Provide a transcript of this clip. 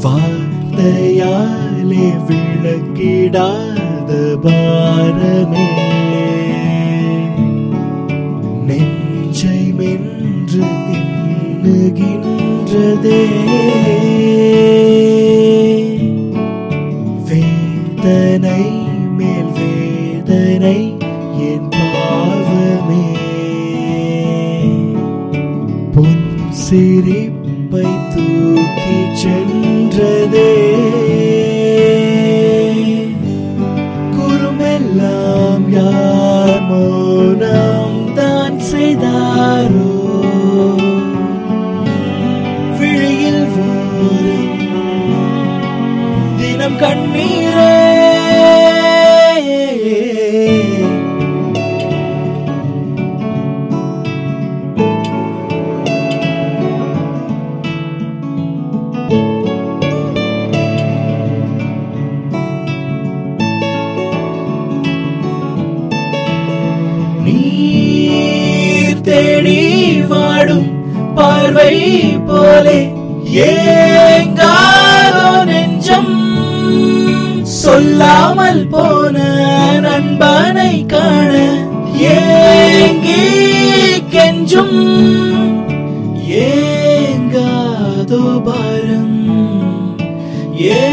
வார்த்தையாலே விளக்கிடாத பாரமே நெஞ்சை மென்று தின்னுகின்றதே வேதனை மேல் வேதனை என் பாவமே பொன் சிரிப்பை தூக்கி சென்றதே குறுமெல்லாம் யார் மௌனம் தான் செய்தாரோ விழியில் ஊறும் தினம் கண்ணீரே நீர் தேடி வாடும் பார்வை போலே ஏங்காதோ நெஞ்சம் சொல்லாமல் போன நண்பனை காண ஏங்கி கெஞ்சும் ஏங்காதோ பாரம் ஏ